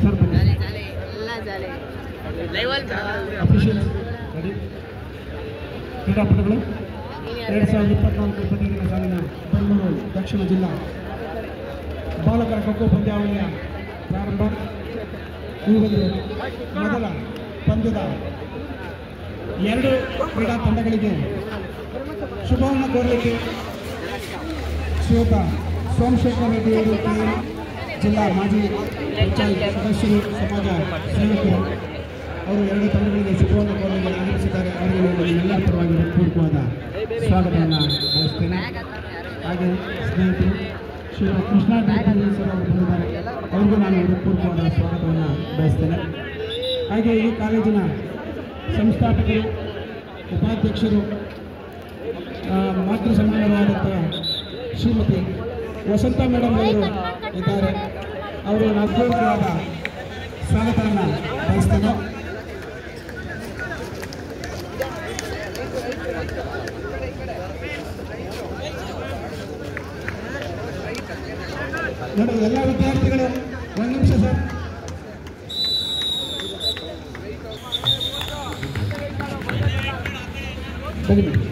sir ಬನ್ನಿ ಜಾಲಿ ಜಾಲಿ ಎಲ್ಲ ಜಾಲಿ ಲೈವಲ್ official ready ಕ್ರೀಡಾಪಟುಗಳು ಎರಡು ಸಾವಿರದ ಇಪ್ಪತ್ನಾಲ್ಕು ಇಪ್ಪತ್ತೈದನೇ ಸಾಲಿನ ಬೆಂಗಳೂರು ದಕ್ಷಿಣ ಜಿಲ್ಲಾ ಬಾಲಕರ ಖೋಖೋ ಪಂದ್ಯಾವಳಿಯ ಪ್ರಾರಂಭ ಈ ಒಂದು ಮೊದಲ ಪಂದ್ಯದ ಎರಡು ಕ್ರೀಡಾ ತಂಡಗಳಿಗೆ ಶುಭವನ್ನು ಕೋರಲಿಕ್ಕೆ ಶ್ರೀಯುತ ಸೋಮಶೇಖರ್ ರೆಡ್ಡಿ ಅವರು KM ಜಿಲ್ಲಾ ಮಾಜಿ ಪಂಚಾಯತ್ ಸದಸ್ಯರು ಸಮಾಜ ಸೇವಕರು ಅವರು ಎರಡು ತಂಡಗಳಿಗೆ ಶುಭವನ್ನು ಕೋರಲಿಕ್ಕೆ ಆಗಮಿಸಿದ್ದಾರೆ ಅವರಿಗೆ ನಾನು ನಿಮ್ಮೆಲ್ಲರ ಪರವಾಗಿ ಹೃತ್ಪೂರ್ವಕವಾದ ಸ್ವಾಗತವನ್ನು ಬಯಸ್ತೇನೆ ಹಾಗೆ ಸ್ನೇಹಿತರು ಶ್ರೀ ಕೃಷ್ಣ ಡಿ ಸರ್ ಅವರು ಬಂದಿದ್ದಾರೆ ಅವ್ರಿಗೂ ನಾನು ಹೃತ್ಪೂರ್ವಕವಾದ ಸ್ವಾಗತವನ್ನು ಬಯಸ್ತೇನೆ ಹಾಗೆ ಈ ಕಾಲೇಜಿನ ಸಂಸ್ಥಾಪಕರು ಉಪಾಧ್ಯಕ್ಷರು ಆ, ಮಾತೃ ಸಮಾನವಾದಂಥ ಶ್ರೀಮತಿ ವಸಂತ ಮೇಡಮ್ ಅವರು ಇದ್ದಾರೆ ಅವರು ಅದ್ಭುತವಾದ ಸ್ವಾಗತವನ್ನು ಬಯಸ್ತೇನೆ ನೋಡಿ ಎಲ್ಲ ವಿದ್ಯಾರ್ಥಿಗಳು ಒಂದು ನಿಮಿಷ ಸರ್ ಬನ್ನಿ